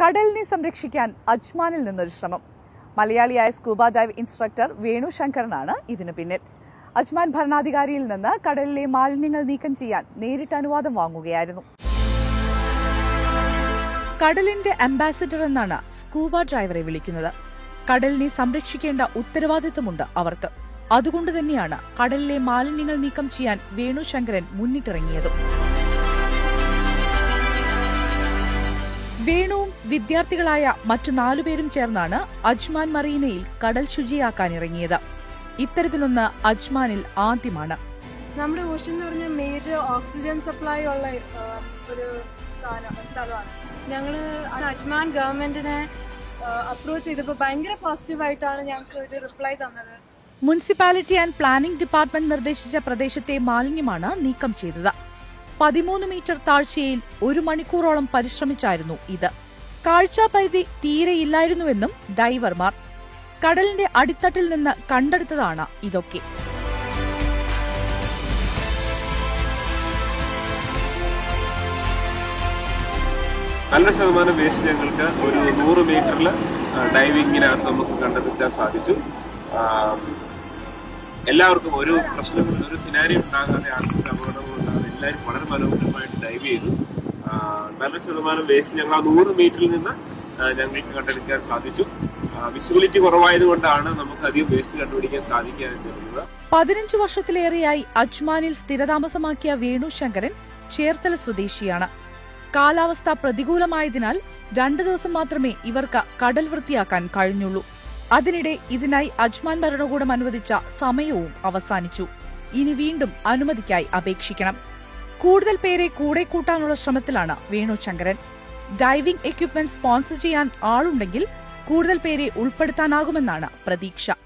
കടലിനെ സംരക്ഷിക്കാൻ അജ്മാനിൽ നിന്നൊരു ശ്രമം മലയാളിയായ സ്കൂബ ഡൈവ് ഇൻസ്ട്രക്ടർ വേണു ശങ്കരനാണ് ഇതിനു പിന്നിൽ അജ്മാൻ ഭരണാധികാരിയിൽ നിന്ന് കടലിലെ മാലിന്യങ്ങൾ നീക്കം ചെയ്യാൻ നേരിട്ട് അനുവാദം വാങ്ങുകയായിരുന്നു കടലിന്റെ അംബാസിഡർ എന്നാണ് സ്കൂബ ഡ്രൈവറെ വിളിക്കുന്നത് കടലിനെ സംരക്ഷിക്കേണ്ട ഉത്തരവാദിത്തമുണ്ട് അവർക്ക് അതുകൊണ്ട് തന്നെയാണ് കടലിലെ മാലിന്യങ്ങൾ നീക്കം ചെയ്യാൻ വേണു ശങ്കരൻ മുന്നിട്ടിറങ്ങിയതും വേണുവും വിദ്യാർത്ഥികളായ മറ്റു നാലുപേരും ചേർന്നാണ് അജ്മാൻ മറീനയിൽ കടൽ ശുചിയാക്കാൻ ഇറങ്ങിയത് ഇത്തരത്തിലൊന്ന് അജ്മാനിൽ ആദ്യമാണ് നമ്മുടെ ഓഷൻ എന്ന് പറഞ്ഞാൽ മേജർ ഓക്സിജൻ സപ്ലൈ ഉള്ള ആ, ഒരു സ്ഥാന- സ്ഥലമാണ് ഞങ്ങള് അത് അജ്മാൻ ഗവൺമെന്റിനെ അപ്രോച്ച് ചെയ്തപ്പോൾ ഭയങ്കര പോസിറ്റീവ് ആയിട്ടാണ് ഞങ്ങൾക്ക് ഒരു റിപ്ലൈ തന്നത് മുനിസിപ്പാലിറ്റി ആൻഡ് പ്ലാനിംഗ് ഡിപ്പാർട്ട്മെന്റ് നിർദ്ദേശിച്ച പ്രദേശത്തെ മാലിന്യമാണ് നീക്കം ചെയ്തത് പതിമൂന്ന് മീറ്റർ താഴ്ചയിൽ ഒരു മണിക്കൂറോളം പരിശ്രമിച്ചായിരുന്നു ഇത് കാഴ്ചാപരിധി തീരെയില്ലായിരുന്നുവെന്നും ഡൈവർമാർ കടലിന്റെ അടിത്തട്ടിൽ നിന്ന് കണ്ടെടുത്തതാണ് ഇതൊക്കെ നല്ല ശതമാനം വേസ്റ്റ് ഞങ്ങൾക്ക് ഒരു നൂറ് മീറ്ററിൽ ഡൈവിങ്ങിനകത്ത് നമുക്ക് കണ്ടെത്താൻ സാധിച്ചു ആ, എല്ലാവർക്കും ഒരു പ്രശ്നങ്ങളും ഒരു സിനാരി ഉണ്ടാകാതെ ആർക്കും അപകടങ്ങളും ഉണ്ടാകാതെ എല്ലാവരും വളരെ മനോഹരമായിട്ട് ഡൈവ് ചെയ്തു ആ, നല്ല ശതമാനം വേസ്റ്റ് ഞങ്ങൾ ആ നൂറ് മീറ്ററിൽ നിന്ന് ആ, ഞങ്ങൾക്ക് കണ്ടെടുക്കാൻ സാധിച്ചു വിസിബിലിറ്റി കുറവായതുകൊണ്ടാണ് നമുക്ക് അധികം വേസ്റ്റ് കണ്ടുപിടിക്കാൻ സാധിക്കാതെ തീർന്നത് പതിനഞ്ചു വർഷത്തിലേറെയായി അജ്മാനിൽ സ്ഥിരതാമസമാക്കിയ വേണു ശങ്കരൻ ചേർത്തല സ്വദേശിയാണ് കാലാവസ്ഥ പ്രതികൂലമായതിനാൽ രണ്ടു ദിവസം മാത്രമേ ഇവർക്ക് കടൽ വൃത്തിയാക്കാൻ കഴിഞ്ഞുള്ളൂ അതിനിടെ ഇതിനായി അജ്മാൻ ഭരണകൂടം അനുവദിച്ച സമയവും അവസാനിച്ചു ഇനി വീണ്ടും അനുമതിക്കായി അപേക്ഷിക്കണം കൂടുതൽ പേരെ കൂടെ കൂട്ടാനുള്ള ശ്രമത്തിലാണ് Venu Shankaran diving equipment sponsor ചെയ്യാൻ ആളുണ്ടെങ്കിൽ കൂടുതൽ പേരെ ഉൾപ്പെടുത്താനാകുമെന്നാണ് പ്രതീക്ഷ